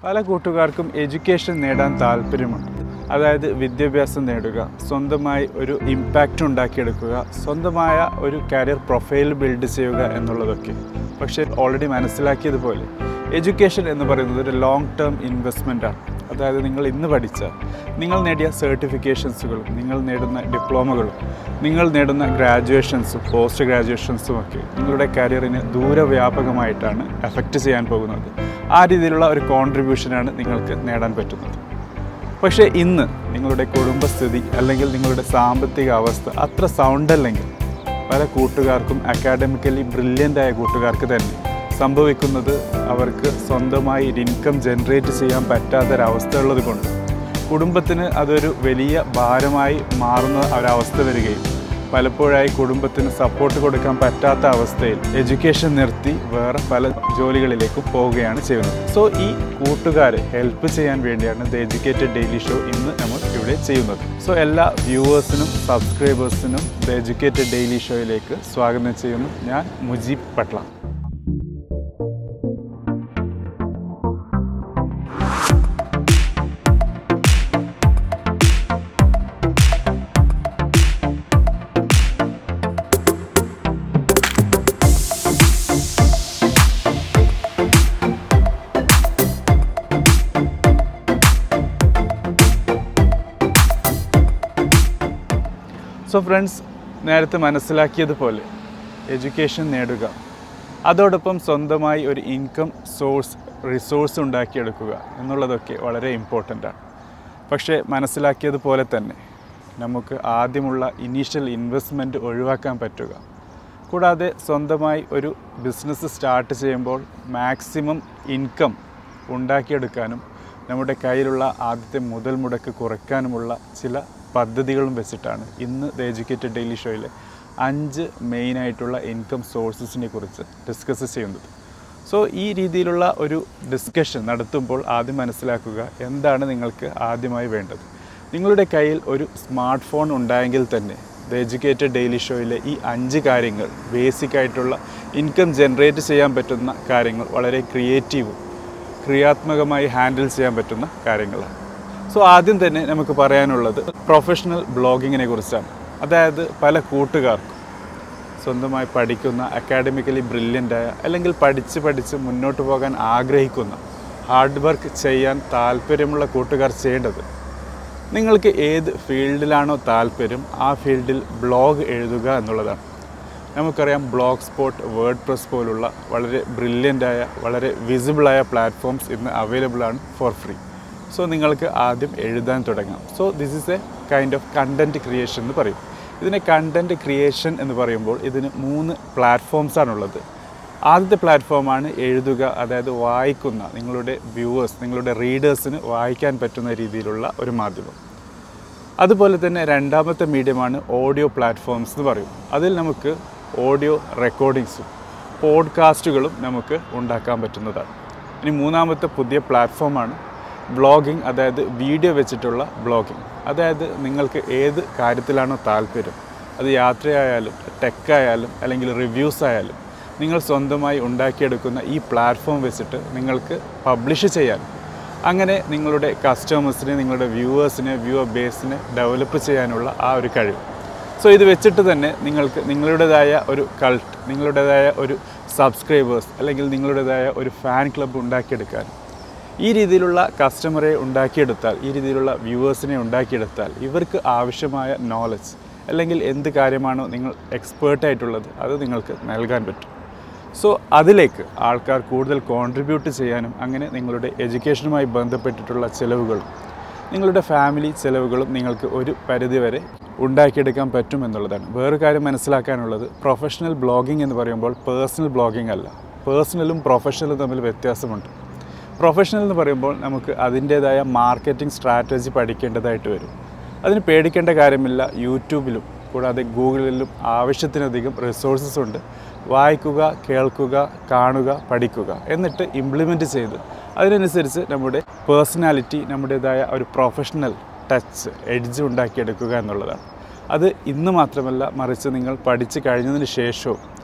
പല കൂട്ടുകാർക്കും എഡ്യൂക്കേഷൻ നേടാൻ താല്പര്യമുണ്ട് അതായത് വിദ്യാഭ്യാസം നേടുക സ്വന്തമായി ഒരു ഇമ്പാക്റ്റ് ഉണ്ടാക്കിയെടുക്കുക സ്വന്തമായ ഒരു കരിയർ പ്രൊഫൈൽ ബിൽഡ് ചെയ്യുക എന്നുള്ളതൊക്കെ പക്ഷേ ഓൾറെഡി മനസ്സിലാക്കിയതുപോലെ എഡ്യൂക്കേഷൻ എന്ന് പറയുന്നത് ഒരു ലോങ് ടേം ഇൻവെസ്റ്റ്മെൻ്റ് ആണ് അതായത് നിങ്ങൾ ഇന്ന് പഠിച്ച നിങ്ങൾ നേടിയ സർട്ടിഫിക്കേഷൻസുകളും നിങ്ങൾ നേടുന്ന ഡിപ്ലോമകളും നിങ്ങൾ നേടുന്ന ഗ്രാജുവേഷൻസും പോസ്റ്റ് ഗ്രാജുവേഷൻസും ഒക്കെ നിങ്ങളുടെ കരിയറിനെ ദൂരവ്യാപകമായിട്ടാണ് എഫക്റ്റ് ചെയ്യാൻ പോകുന്നത് ആ രീതിയിലുള്ള ഒരു കോൺട്രിബ്യൂഷനാണ് നിങ്ങൾക്ക് നേടാൻ പറ്റുന്നത് പക്ഷേ ഇന്ന് നിങ്ങളുടെ കുടുംബസ്ഥിതി അല്ലെങ്കിൽ നിങ്ങളുടെ സാമ്പത്തിക അവസ്ഥ അത്ര സൗണ്ട് അല്ലെങ്കിൽ പല കൂട്ടുകാർക്കും അക്കാഡമിക്കലി ബ്രില്യൻ്റ് ആയ കൂട്ടുകാർക്ക് തന്നെ സംഭവിക്കുന്നത് അവർക്ക് സ്വന്തമായി ഒരു ഇൻകം ജനറേറ്റ് ചെയ്യാൻ പറ്റാത്തൊരവസ്ഥ ഉള്ളത് കൊണ്ട് കുടുംബത്തിന് അതൊരു വലിയ ഭാരമായി മാറുന്ന ഒരവസ്ഥ വരികയും പലപ്പോഴായി കുടുംബത്തിന് സപ്പോർട്ട് കൊടുക്കാൻ പറ്റാത്ത അവസ്ഥയിൽ എഡ്യൂക്കേഷൻ നിർത്തി വേറെ പല ജോലികളിലേക്ക് പോവുകയാണ് ചെയ്യുന്നത് സോ ഈ കൂട്ടുകാരെ ഹെൽപ്പ് ചെയ്യാൻ വേണ്ടിയാണ് ദ എഡ്യൂക്കേറ്റഡ് ഡെയിലി ഷോ ഇന്ന് നമ്മൾ ഇവിടെ ചെയ്യുന്നത് സോ എല്ലാ വ്യൂവേഴ്സിനും സബ്സ്ക്രൈബേഴ്സിനും ദ എഡ്യൂക്കേറ്റഡ് ഡെയിലി ഷോയിലേക്ക് സ്വാഗതം ചെയ്യുന്നു ഞാൻ മുജീബ് പട്ല സോ ഫ്രണ്ട്സ് നേരത്തെ മനസ്സിലാക്കിയതുപോലെ എഡ്യൂക്കേഷൻ നേടുക അതോടൊപ്പം സ്വന്തമായി ഒരു ഇൻകം സോഴ്സ് റിസോഴ്സ് ഉണ്ടാക്കിയെടുക്കുക എന്നുള്ളതൊക്കെ വളരെ ഇമ്പോർട്ടൻ്റ് ആണ് പക്ഷേ മനസ്സിലാക്കിയതുപോലെ തന്നെ നമുക്ക് ആദ്യമുള്ള ഇനീഷ്യൽ ഇൻവെസ്റ്റ്മെൻറ്റ് ഒഴിവാക്കാൻ പറ്റുക കൂടാതെ സ്വന്തമായി ഒരു ബിസിനസ് സ്റ്റാർട്ട് ചെയ്യുമ്പോൾ മാക്സിമം ഇൻകം ഉണ്ടാക്കിയെടുക്കാനും നമ്മുടെ കയ്യിലുള്ള ആദ്യത്തെ മുതൽ മുടക്ക് കുറയ്ക്കാനുമുള്ള ചില പദ്ധതികളും വെച്ചിട്ടാണ് ഇന്ന് ദ എഡ്യൂക്കേറ്റഡ് ഡെയിലി ഷോയിലെ അഞ്ച് മെയിനായിട്ടുള്ള ഇൻകം സോഴ്സസിനെ കുറിച്ച് ഡിസ്കസ് ചെയ്യുന്നത് സോ ഈ രീതിയിലുള്ള ഒരു ഡിസ്കഷൻ നടത്തുമ്പോൾ ആദ്യം മനസ്സിലാക്കുക എന്താണ് നിങ്ങൾക്ക് ആദ്യമായി വേണ്ടത് നിങ്ങളുടെ കയ്യിൽ ഒരു സ്മാർട്ട് ഫോൺ ഉണ്ടായെങ്കിൽ തന്നെ ദ എഡ്യൂക്കേറ്റഡ് ഡെയിലി ഷോയിലെ ഈ അഞ്ച് കാര്യങ്ങൾ ബേസിക് ആയിട്ടുള്ള ഇൻകം ജനറേറ്റ് ചെയ്യാൻ പറ്റുന്ന കാര്യങ്ങൾ വളരെ ക്രിയേറ്റീവും ക്രിയാത്മകമായി ഹാൻഡിൽ ചെയ്യാൻ പറ്റുന്ന കാര്യങ്ങളാണ് സോ ആദ്യം തന്നെ നമുക്ക് പറയാനുള്ളത് പ്രൊഫഷണൽ ബ്ലോഗിങ്ങിനെ കുറിച്ചാണ് അതായത് പല കൂട്ടുകാർക്കും സ്വന്തമായി പഠിക്കുന്ന അക്കാഡമിക്കലി ബ്രില്യൻ്റായ അല്ലെങ്കിൽ പഠിച്ച് പഠിച്ച് മുന്നോട്ട് പോകാൻ ആഗ്രഹിക്കുന്ന ഹാർഡ് വർക്ക് ചെയ്യാൻ താല്പര്യമുള്ള കൂട്ടുകാർ ചെയ്യേണ്ടത് നിങ്ങൾക്ക് ഏത് ഫീൽഡിലാണോ താല്പര്യം ആ ഫീൽഡിൽ ബ്ലോഗ് എഴുതുക എന്നുള്ളതാണ് നമുക്കറിയാം ബ്ലോഗ് സ്പോട്ട് വേർഡ് പ്രസ് പോലുള്ള വളരെ ബ്രില്യൻ്റായ വളരെ വിസിബിളായ പ്ലാറ്റ്ഫോംസ് ഇന്ന് അവൈലബിൾ ആണ് ഫോർ ഫ്രീ സോ നിങ്ങൾക്ക് ആദ്യം എഴുതാൻ തുടങ്ങാം so this is a kind of content creation എന്ന് പറയും ഇതിനെ കണ്ടൻറ്റ് ക്രിയേഷൻ എന്ന് പറയുമ്പോൾ ഇതിന് മൂന്ന് പ്ലാറ്റ്ഫോംസ് ആണുള്ളത് ആദ്യത്തെ പ്ലാറ്റ്ഫോമാണ് എഴുതുക അതായത് വായിക്കുന്ന നിങ്ങളുടെ വ്യൂവേഴ്സ് നിങ്ങളുടെ റീഡേഴ്സിന് വായിക്കാൻ പറ്റുന്ന രീതിയിലുള്ള ഒരു മാധ്യമം അതുപോലെ തന്നെ രണ്ടാമത്തെ മീഡിയമാണ് ഓഡിയോ പ്ലാറ്റ്ഫോംസ് എന്ന് പറയും അതിൽ നമുക്ക് ഓഡിയോ റെക്കോർഡിങ്സും പോഡ്കാസ്റ്റുകളും നമുക്ക് ഉണ്ടാക്കാൻ പറ്റുന്നതാണ് ഇനി മൂന്നാമത്തെ പുതിയ പ്ലാറ്റ്ഫോമാണ് ബ്ലോഗിംഗ് അതായത് വീഡിയോ വെച്ചിട്ടുള്ള ബ്ലോഗിംഗ് അതായത് നിങ്ങൾക്ക് ഏത് കാര്യത്തിലാണോ താല്പര്യം അത് യാത്രയായാലും ടെക്കായാലും അല്ലെങ്കിൽ റിവ്യൂസ് ആയാലും നിങ്ങൾ സ്വന്തമായി ഉണ്ടാക്കിയെടുക്കുന്ന ഈ പ്ലാറ്റ്ഫോം വെച്ചിട്ട് നിങ്ങൾക്ക് പബ്ലിഷ് ചെയ്യാൻ അങ്ങനെ നിങ്ങളുടെ കസ്റ്റമേഴ്സിനെ നിങ്ങളുടെ വ്യൂവേഴ്സിനെ വ്യൂവർ ബേസിനെ ഡെവലപ്പ് ചെയ്യാനുള്ള ആ ഒരു കഴിവ് സോ ഇത് വെച്ചിട്ട് തന്നെ നിങ്ങൾക്ക് നിങ്ങളുടേതായ ഒരു കൾട്ട് നിങ്ങളുടേതായ ഒരു സബ്സ്ക്രൈബേഴ്സ് അല്ലെങ്കിൽ നിങ്ങളുടേതായ ഒരു ഫാൻ ക്ലബ്ബ് ഉണ്ടാക്കിയെടുക്കാൻ ഈ രീതിയിലുള്ള കസ്റ്റമറെ ഉണ്ടാക്കിയെടുത്താൽ ഈ രീതിയിലുള്ള വ്യൂവേഴ്സിനെ ഉണ്ടാക്കിയെടുത്താൽ ഇവർക്ക് ആവശ്യമായ നോളജ് അല്ലെങ്കിൽ എന്ത് കാര്യമാണോ നിങ്ങൾ എക്സ്പേർട്ടായിട്ടുള്ളത് അത് നിങ്ങൾക്ക് നൽകാൻ പറ്റും സോ അതിലേക്ക് ആൾക്കാർ കൂടുതൽ കോൺട്രിബ്യൂട്ട് ചെയ്യാനും അങ്ങനെ നിങ്ങളുടെ എഡ്യൂക്കേഷനുമായി ബന്ധപ്പെട്ടിട്ടുള്ള ചിലവുകളും നിങ്ങളുടെ ഫാമിലി ചിലവുകളും നിങ്ങൾക്ക് ഒരു പരിധിവരെ ഉണ്ടാക്കിയെടുക്കാൻ പറ്റും എന്നുള്ളതാണ് വേറൊരു കാര്യം മനസ്സിലാക്കാനുള്ളത് പ്രൊഫഷണൽ ബ്ലോഗിംഗ് എന്ന് പറയുമ്പോൾ പേഴ്സണൽ ബ്ലോഗിംഗ് അല്ല പേഴ്സണലും പ്രൊഫഷണലും തമ്മിൽ വ്യത്യാസമുണ്ട് പ്രൊഫഷണൽ എന്ന് പറയുമ്പോൾ നമുക്ക് അതിൻ്റേതായ മാർക്കറ്റിംഗ് സ്ട്രാറ്റജി പഠിക്കേണ്ടതായിട്ട് വരും അതിന് പേടിക്കേണ്ട കാര്യമില്ല യൂട്യൂബിലും കൂടാതെ ഗൂഗിളിലും ആവശ്യത്തിനധികം റിസോഴ്സസ് ഉണ്ട് വായിക്കുക കേൾക്കുക കാണുക പഠിക്കുക എന്നിട്ട് ഇംപ്ലിമെൻറ്റ് ചെയ്ത് അതിനനുസരിച്ച് നമ്മുടെ പേഴ്സണാലിറ്റി നമ്മുടേതായ ഒരു പ്രൊഫഷണൽ ടച്ച് എഡ്ജ് ഉണ്ടാക്കിയെടുക്കുക എന്നുള്ളതാണ് അത് ഇന്ന് മാത്രമല്ല മറിച്ച് നിങ്ങൾ പഠിച്ചു കഴിഞ്ഞതിന് ശേഷവും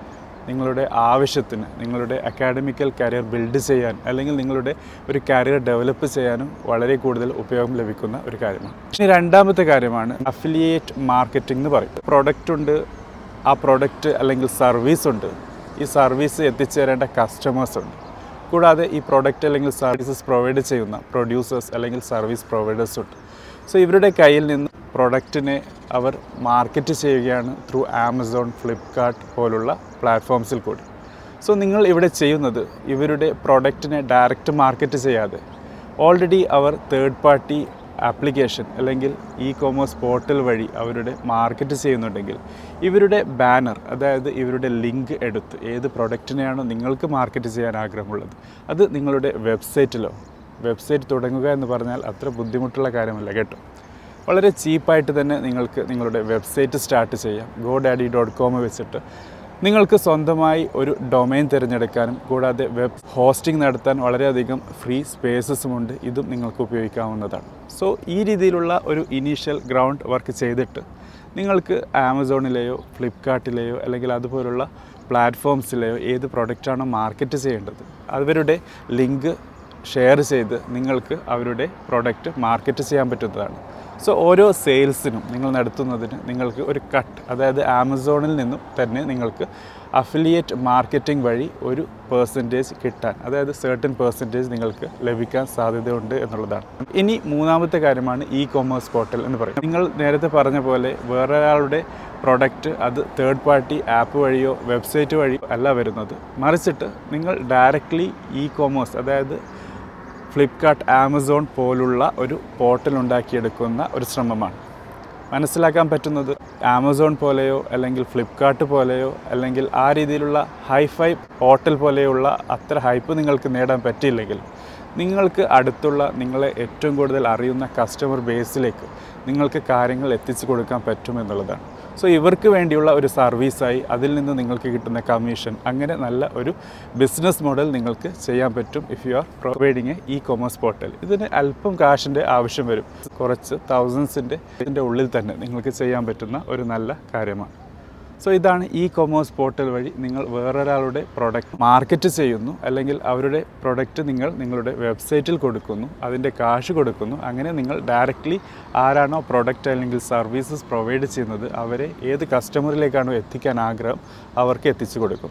നിങ്ങളുടെ ആവശ്യത്തിന് നിങ്ങളുടെ അക്കാഡമിക്കൽ കരിയർ ബിൽഡ് ചെയ്യാൻ അല്ലെങ്കിൽ നിങ്ങളുടെ ഒരു കരിയർ ഡെവലപ്പ് ചെയ്യാനും വളരെ കൂടുതൽ ഉപയോഗം ലഭിക്കുന്ന ഒരു കാര്യമാണ് ഇനി രണ്ടാമത്തെ കാര്യമാണ് അഫിലിയേറ്റ് മാർക്കറ്റിംഗ് എന്ന് പറയും പ്രോഡക്റ്റ് ഉണ്ട് ആ പ്രോഡക്റ്റ് അല്ലെങ്കിൽ സർവീസ് ഉണ്ട് ഈ സർവീസ് എത്തിച്ചേരേണ്ട കസ്റ്റമേഴ്സ് ഉണ്ട് കൂടാതെ ഈ പ്രോഡക്റ്റ് അല്ലെങ്കിൽ സർവീസസ് പ്രൊവൈഡ് ചെയ്യുന്ന പ്രൊഡ്യൂസേഴ്സ് അല്ലെങ്കിൽ സർവീസ് പ്രൊവൈഡേഴ്സ് ഉണ്ട് സോ ഇവരുടെ കയ്യിൽ നിന്ന് പ്രൊഡക്റ്റിനെ അവർ മാർക്കറ്റ് ചെയ്യുകയാണ് ത്രൂ ആമസോൺ ഫ്ലിപ്കാർട്ട് പോലുള്ള പ്ലാറ്റ്ഫോംസിൽ കൂടി സോ നിങ്ങൾ ഇവിടെ ചെയ്യുന്നത് ഇവരുടെ പ്രൊഡക്റ്റിനെ ഡയറക്റ്റ് മാർക്കറ്റ് ചെയ്യാതെ ഓൾറെഡി അവർ തേർഡ് പാർട്ടി ആപ്ലിക്കേഷൻ അല്ലെങ്കിൽ ഇ കോമേഴ്സ് പോർട്ടൽ വഴി അവരുടെ മാർക്കറ്റ് ചെയ്യുന്നുണ്ടെങ്കിൽ ഇവരുടെ ബാനർ അതായത് ഇവരുടെ ലിങ്ക് എടുത്ത് ഏത് പ്രൊഡക്റ്റിനെയാണോ നിങ്ങൾക്ക് മാർക്കറ്റ് ചെയ്യാൻ ആഗ്രഹമുള്ളത് അത് നിങ്ങളുടെ വെബ്സൈറ്റിലോ വെബ്സൈറ്റ് തുടങ്ങുക എന്ന് പറഞ്ഞാൽ അത്ര ബുദ്ധിമുട്ടുള്ള കാര്യമല്ല കേട്ടോ വളരെ ചീപ്പായിട്ട് തന്നെ നിങ്ങൾക്ക് നിങ്ങളുടെ വെബ്സൈറ്റ് സ്റ്റാർട്ട് ചെയ്യാം ഗോ ഡാഡി ഡോട്ട് കോം വെച്ചിട്ട് നിങ്ങൾക്ക് സ്വന്തമായി ഒരു ഡൊമൈൻ തിരഞ്ഞെടുക്കാനും കൂടാതെ വെബ് ഹോസ്റ്റിംഗ് നടത്താൻ വളരെയധികം ഫ്രീ സ്പേസസുമുണ്ട് ഇതും നിങ്ങൾക്ക് ഉപയോഗിക്കാവുന്നതാണ് സോ ഈ രീതിയിലുള്ള ഒരു ഇനീഷ്യൽ ഗ്രൗണ്ട് വർക്ക് ചെയ്തിട്ട് നിങ്ങൾക്ക് ആമസോണിലെയോ ഫ്ലിപ്കാർട്ടിലെയോ അല്ലെങ്കിൽ അതുപോലുള്ള പ്ലാറ്റ്ഫോംസിലെയോ ഏത് പ്രൊഡക്റ്റാണോ മാർക്കറ്റ് ചെയ്യേണ്ടത് അവരുടെ ലിങ്ക് ഷെയർ ചെയ്ത് നിങ്ങൾക്ക് അവരുടെ പ്രൊഡക്റ്റ് മാർക്കറ്റ് ചെയ്യാൻ പറ്റുന്നതാണ് സോ ഓരോ സെയിൽസിനും നിങ്ങൾ നടത്തുന്നതിന് നിങ്ങൾക്ക് ഒരു കട്ട് അതായത് ആമസോണിൽ നിന്നും തന്നെ നിങ്ങൾക്ക് അഫിലിയേറ്റ് മാർക്കറ്റിംഗ് വഴി ഒരു പേഴ്സൻറ്റേജ് കിട്ടാൻ അതായത് സേർട്ടൻ പേഴ്സൻറ്റേജ് നിങ്ങൾക്ക് ലഭിക്കാൻ സാധ്യതയുണ്ട് എന്നുള്ളതാണ് ഇനി മൂന്നാമത്തെ കാര്യമാണ് ഇ കൊമേഴ്സ് പോർട്ടൽ എന്ന് പറയും നിങ്ങൾ നേരത്തെ പറഞ്ഞ പോലെ വേറൊരാളുടെ പ്രൊഡക്റ്റ് അത് തേർഡ് പാർട്ടി ആപ്പ് വഴിയോ വെബ്സൈറ്റ് വഴിയോ അല്ല വരുന്നത് മറിച്ചിട്ട് നിങ്ങൾ ഡയറക്റ്റ്ലി ഇ കൊമേഴ്സ് അതായത് ഫ്ലിപ്കാർട്ട് ആമസോൺ പോലുള്ള ഒരു പോർട്ടൽ ഉണ്ടാക്കിയെടുക്കുന്ന ഒരു ശ്രമമാണ് മനസ്സിലാക്കാൻ പറ്റുന്നത് ആമസോൺ പോലെയോ അല്ലെങ്കിൽ ഫ്ലിപ്കാർട്ട് പോലെയോ അല്ലെങ്കിൽ ആ രീതിയിലുള്ള ഹൈഫൈ പോർട്ടൽ പോലെയുള്ള അത്ര ഹൈപ്പ് നിങ്ങൾക്ക് നേടാൻ പറ്റിയില്ലെങ്കിൽ നിങ്ങൾക്ക് അടുത്തുള്ള നിങ്ങളെ ഏറ്റവും കൂടുതൽ അറിയുന്ന കസ്റ്റമർ ബേസിലേക്ക് നിങ്ങൾക്ക് കാര്യങ്ങൾ എത്തിച്ചു കൊടുക്കാൻ പറ്റുമെന്നുള്ളതാണ് സോ ഇവർക്ക് വേണ്ടിയുള്ള ഒരു സർവീസായി അതിൽ നിന്ന് നിങ്ങൾക്ക് കിട്ടുന്ന കമ്മീഷൻ അങ്ങനെ നല്ല ഒരു ബിസിനസ് മോഡൽ നിങ്ങൾക്ക് ചെയ്യാൻ പറ്റും if you are providing a e commerce portal ഇതിന് അല്പം കാശിൻ്റെ ആവശ്യം വരും കുറച്ച് തൗസൻഡ്സിൻ്റെ ഇതിൻ്റെ ഉള്ളിൽ തന്നെ നിങ്ങൾക്ക് ചെയ്യാൻ പറ്റുന്ന ഒരു നല്ല കാര്യമാണ് സോ ഇതാണ് ഇ കൊമേഴ്സ് പോർട്ടൽ വഴി നിങ്ങൾ വേറൊരാളുടെ പ്രൊഡക്റ്റ് മാർക്കറ്റ് ചെയ്യുന്നു അല്ലെങ്കിൽ അവരുടെ പ്രൊഡക്റ്റ് നിങ്ങൾ നിങ്ങളുടെ വെബ്സൈറ്റിൽ കൊടുക്കുന്നു അതിൻ്റെ കാശ് കൊടുക്കുന്നു അങ്ങനെ നിങ്ങൾ ഡയറക്റ്റ്ലി ആരാണോ പ്രൊഡക്റ്റ് അല്ലെങ്കിൽ സർവീസസ് പ്രൊവൈഡ് ചെയ്യുന്നത് അവരെ ഏത് കസ്റ്റമറിലേക്കാണോ എത്തിക്കാൻ ആഗ്രഹം അവർക്ക് എത്തിച്ചു കൊടുക്കും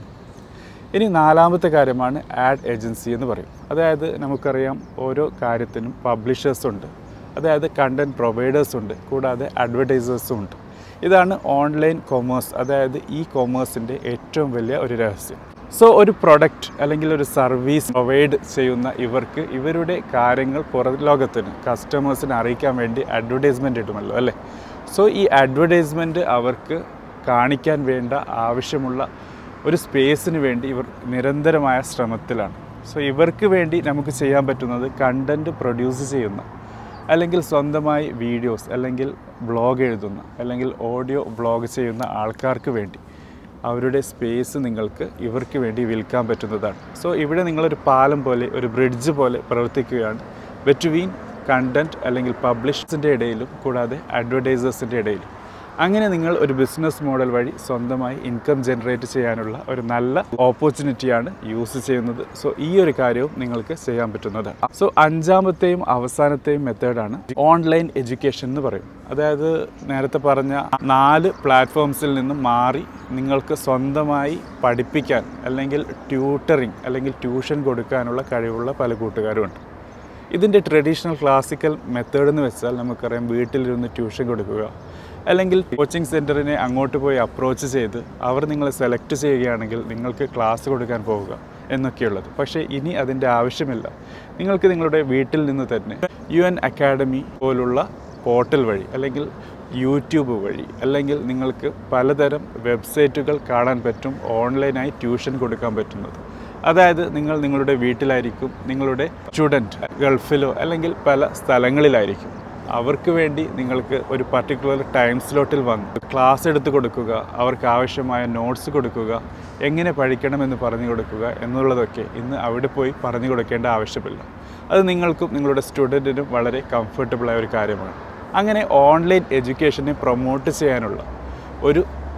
ഇനി നാലാമത്തെ കാര്യമാണ് ആഡ് ഏജൻസി എന്ന് പറയും അതായത് നമുക്കറിയാം ഓരോ കാര്യത്തിനും പബ്ലിഷേഴ്സ് ഉണ്ട് അതായത് കണ്ടൻറ് പ്രൊവൈഡേഴ്സ് ഉണ്ട് കൂടാതെ അഡ്വർടൈസേഴ്സും ഉണ്ട് ഇതാണ് ഓൺലൈൻ കൊമേഴ്സ് അതായത് ഈ കൊമേഴ്സിൻ്റെ ഏറ്റവും വലിയ ഒരു രഹസ്യം സോ ഒരു പ്രൊഡക്റ്റ് അല്ലെങ്കിൽ ഒരു സർവീസ് പ്രൊവൈഡ് ചെയ്യുന്ന ഇവർക്ക് ഇവരുടെ കാര്യങ്ങൾ പുറം ലോകത്തിന് കസ്റ്റമേഴ്സിനെ അറിയിക്കാൻ വേണ്ടി അഡ്വർടൈസ്മെൻറ്റ് ഇടുമല്ലോ അല്ലേ സോ ഈ അഡ്വർടൈസ്മെൻറ്റ് അവർക്ക് കാണിക്കാൻ വേണ്ട ആവശ്യമുള്ള ഒരു സ്പേസിന് വേണ്ടി ഇവർ നിരന്തരമായ ശ്രമത്തിലാണ് സോ ഇവർക്ക് വേണ്ടി നമുക്ക് ചെയ്യാൻ പറ്റുന്നത് കണ്ടൻറ്റ് പ്രൊഡ്യൂസ് ചെയ്യുന്ന അല്ലെങ്കിൽ സ്വന്തമായി വീഡിയോസ് അല്ലെങ്കിൽ ബ്ലോഗ് എഴുതുന്ന അല്ലെങ്കിൽ ഓഡിയോ ബ്ലോഗ് ചെയ്യുന്ന ആൾക്കാർക്ക് വേണ്ടി അവരുടെ സ്പേസ് നിങ്ങൾക്ക് ഇവർക്ക് വേണ്ടി വിൽക്കാൻ പറ്റുന്നതാണ് സോ ഇവിടെ നിങ്ങളൊരു പാലം പോലെ ഒരു ബ്രിഡ്ജ് പോലെ പ്രവർത്തിക്കുകയാണ് ബെറ്റ്വീൻ കണ്ടൻറ്റ് അല്ലെങ്കിൽ പബ്ലിഷേഴ്സിൻ്റെ ഇടയിലും കൂടാതെ അഡ്വർടൈസേഴ്സിൻ്റെ ഇടയിലും അങ്ങനെ നിങ്ങൾ ഒരു ബിസിനസ് മോഡൽ വഴി സ്വന്തമായി ഇൻകം ജനറേറ്റ് ചെയ്യാനുള്ള ഒരു നല്ല ഓപ്പർച്യൂണിറ്റിയാണ് യൂസ് ചെയ്യുന്നത് സോ ഈ ഒരു കാര്യവും നിങ്ങൾക്ക് ചെയ്യാൻ പറ്റുന്നതാണ് സോ അഞ്ചാമത്തെയും അവസാനത്തെയും മെത്തേഡാണ് ഓൺലൈൻ എഡ്യൂക്കേഷൻ എന്ന് പറയും അതായത് നേരത്തെ പറഞ്ഞ നാല് പ്ലാറ്റ്ഫോംസിൽ നിന്നും മാറി നിങ്ങൾക്ക് സ്വന്തമായി പഠിപ്പിക്കാൻ അല്ലെങ്കിൽ ട്യൂട്ടറിങ് അല്ലെങ്കിൽ ട്യൂഷൻ കൊടുക്കാനുള്ള കഴിവുള്ള പല കൂട്ടുകാരുമുണ്ട് ഇതിൻ്റെ ട്രഡീഷണൽ ക്ലാസിക്കൽ മെത്തേഡ് എന്ന് വെച്ചാൽ നമുക്കറിയാം വീട്ടിലിരുന്ന് ട്യൂഷൻ കൊടുക്കുക അല്ലെങ്കിൽ കോച്ചിങ് സെൻറ്ററിനെ അങ്ങോട്ട് പോയി അപ്രോച്ച് ചെയ്ത് അവർ നിങ്ങളെ സെലക്ട് ചെയ്യുകയാണെങ്കിൽ നിങ്ങൾക്ക് ക്ലാസ് കൊടുക്കാൻ പോവുക എന്നൊക്കെയുള്ളത് പക്ഷേ ഇനി അതിൻ്റെ ആവശ്യമില്ല നിങ്ങൾക്ക് നിങ്ങളുടെ വീട്ടിൽ നിന്ന് തന്നെ യു എൻ അക്കാഡമി പോലുള്ള പോർട്ടൽ വഴി അല്ലെങ്കിൽ യൂട്യൂബ് വഴി അല്ലെങ്കിൽ നിങ്ങൾക്ക് പലതരം വെബ്സൈറ്റുകൾ കാണാൻ പറ്റും ഓൺലൈനായി ട്യൂഷൻ കൊടുക്കാൻ പറ്റുന്നത് അതായത് നിങ്ങൾ നിങ്ങളുടെ വീട്ടിലായിരിക്കും നിങ്ങളുടെ സ്റ്റുഡൻറ്റ് ഗൾഫിലോ അല്ലെങ്കിൽ പല സ്ഥലങ്ങളിലായിരിക്കും അവർക്ക് വേണ്ടി നിങ്ങൾക്ക് ഒരു പർട്ടിക്കുലർ ടൈം സ്ലോട്ടിൽ വന്ന് ക്ലാസ് എടുത്ത് കൊടുക്കുക അവർക്ക് ആവശ്യമായ നോട്ട്സ് കൊടുക്കുക എങ്ങനെ പഠിക്കണമെന്ന് പറഞ്ഞു കൊടുക്കുക എന്നുള്ളതൊക്കെ ഇന്ന് അവിടെ പോയി പറഞ്ഞു കൊടുക്കേണ്ട ആവശ്യമില്ല അത് നിങ്ങൾക്കും നിങ്ങളുടെ സ്റ്റുഡൻറ്റിനും വളരെ കംഫർട്ടബിളായ ഒരു കാര്യമാണ് അങ്ങനെ ഓൺലൈൻ എഡ്യൂക്കേഷനെ പ്രൊമോട്ട് ചെയ്യാനുള്ള ഒരു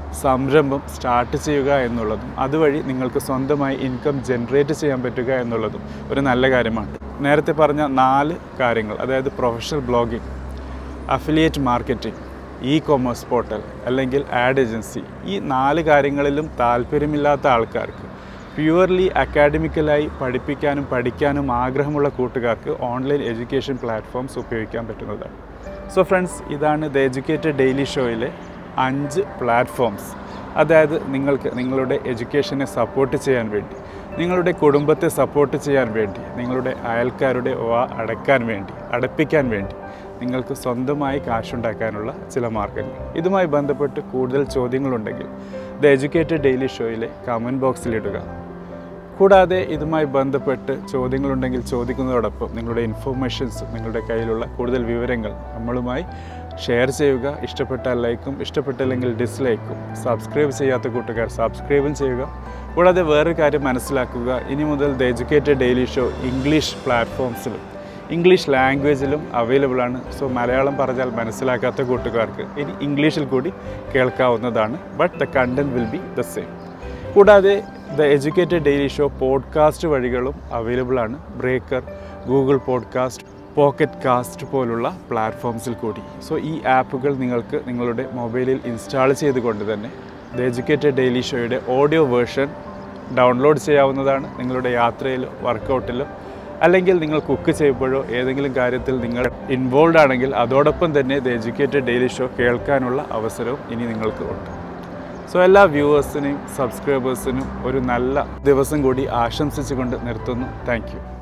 സംരംഭം സ്റ്റാർട്ട് ചെയ്യുക എന്നുള്ളതും അതുവഴി നിങ്ങൾക്ക് സ്വന്തമായി ഇൻകം ജനറേറ്റ് ചെയ്യാൻ പറ്റുക എന്നുള്ളതും ഒരു നല്ല കാര്യമാണ് നേരത്തെ പറഞ്ഞ നാല് കാര്യങ്ങൾ അതായത് professional blogging affiliate marketing e commerce portal അല്ലെങ്കിൽ ആഡ് ഏജൻസി ഈ നാല് കാര്യങ്ങളിലും താല്പര്യമില്ലാത്ത ആൾക്കാർക്ക് പ്യുവർലി അക്കാഡമിക്കലായി പഠിപ്പിക്കാനും പഠിക്കാനും ആഗ്രഹമുള്ള കൂട്ടുകാർക്ക് ഓൺലൈൻ എഡ്യൂക്കേഷൻ പ്ലാറ്റ്ഫോംസ് ഉപയോഗിക്കാൻ പറ്റുന്നതാണ് സോ ഫ്രണ്ട്സ് ഇതാണ് ദ എഡ്യൂക്കേറ്റഡ് ഡെയിലി ഷോയിലെ അഞ്ച് പ്ലാറ്റ്ഫോംസ് അതായത് നിങ്ങൾക്ക് നിങ്ങളുടെ എഡ്യൂക്കേഷനെ സപ്പോർട്ട് ചെയ്യാൻ വേണ്ടി നിങ്ങളുടെ കുടുംബത്തെ സപ്പോർട്ട് ചെയ്യാൻ വേണ്ടി നിങ്ങളുടെ അയൽക്കാരുടെ വാ അടയ്ക്കാൻ വേണ്ടി അടപ്പിക്കാൻ വേണ്ടി നിങ്ങൾക്ക് സ്വന്തമായി കാശുണ്ടാക്കാനുള്ള ചില മാർഗ്ഗങ്ങൾ ഇതുമായി ബന്ധപ്പെട്ട് കൂടുതൽ ചോദ്യങ്ങളുണ്ടെങ്കിൽ ദ എഡ്യൂക്കേറ്റഡ് ഡെയിലി ഷോയിലെ കമൻറ്റ് ബോക്സിലിടുക കൂടാതെ ഇതുമായി ബന്ധപ്പെട്ട് ചോദ്യങ്ങളുണ്ടെങ്കിൽ ചോദിക്കുന്നതോടൊപ്പം നിങ്ങളുടെ ഇൻഫോർമേഷൻസ് നിങ്ങളുടെ കയ്യിലുള്ള കൂടുതൽ വിവരങ്ങൾ നമ്മളുമായി ഷെയർ ചെയ്യുക ഇഷ്ടപ്പെട്ടാൽ ലൈക്കും ഇഷ്ടപ്പെട്ടില്ലെങ്കിൽ ഡിസ്ലൈക്കും സബ്സ്ക്രൈബ് ചെയ്യാത്ത കൂട്ടുകാർ സബ്സ്ക്രൈബും ചെയ്യുക കൂടാതെ വേറൊരു കാര്യം മനസ്സിലാക്കുക ഇനി മുതൽ the educated daily show English പ്ലാറ്റ്ഫോംസിലും ഇംഗ്ലീഷ് ലാംഗ്വേജിലും അവൈലബിൾ ആണ് സോ മലയാളം പറഞ്ഞാൽ മനസ്സിലാക്കാത്ത കൂട്ടുകാർക്ക് ഇനി ഇംഗ്ലീഷിൽ കൂടി കേൾക്കാവുന്നതാണ് but the content will be the same കൂടാതെ the educated daily show podcast വഴികളും അവൈലബിൾ ആണ് breaker Google podcast pocket cast പോലുള്ള പ്ലാറ്റ്ഫോംസിൽ കൂടി സോ ഈ ആപ്പുകൾ നിങ്ങൾക്ക് നിങ്ങളുടെ മൊബൈലിൽ ഇൻസ്റ്റാൾ ചെയ്തുകൊണ്ട് തന്നെ ദ എഡ്യൂക്കേറ്റഡ് ഡെയിലി ഷോയുടെ ഓഡിയോ വേർഷൻ ഡൗൺലോഡ് ചെയ്യാവുന്നതാണ് നിങ്ങളുടെ യാത്രയിലോ വർക്കൗട്ടിലോ അല്ലെങ്കിൽ നിങ്ങൾ കുക്ക് ചെയ്യുമ്പോഴോ ഏതെങ്കിലും കാര്യത്തിൽ നിങ്ങൾ ഇൻവോൾവ് ആണെങ്കിൽ അതോടൊപ്പം തന്നെ ദ എഡ്യൂക്കേറ്റഡ് ഡെയിലി ഷോ കേൾക്കാനുള്ള അവസരവും ഇനി നിങ്ങൾക്ക് ഉണ്ട് സോ എല്ലാ വ്യൂവേഴ്സിനെയും സബ്സ്ക്രൈബേഴ്സിനും ഒരു നല്ല ദിവസം കൂടി ആശംസിച്ചുകൊണ്ട് നിർത്തുന്നു താങ്ക്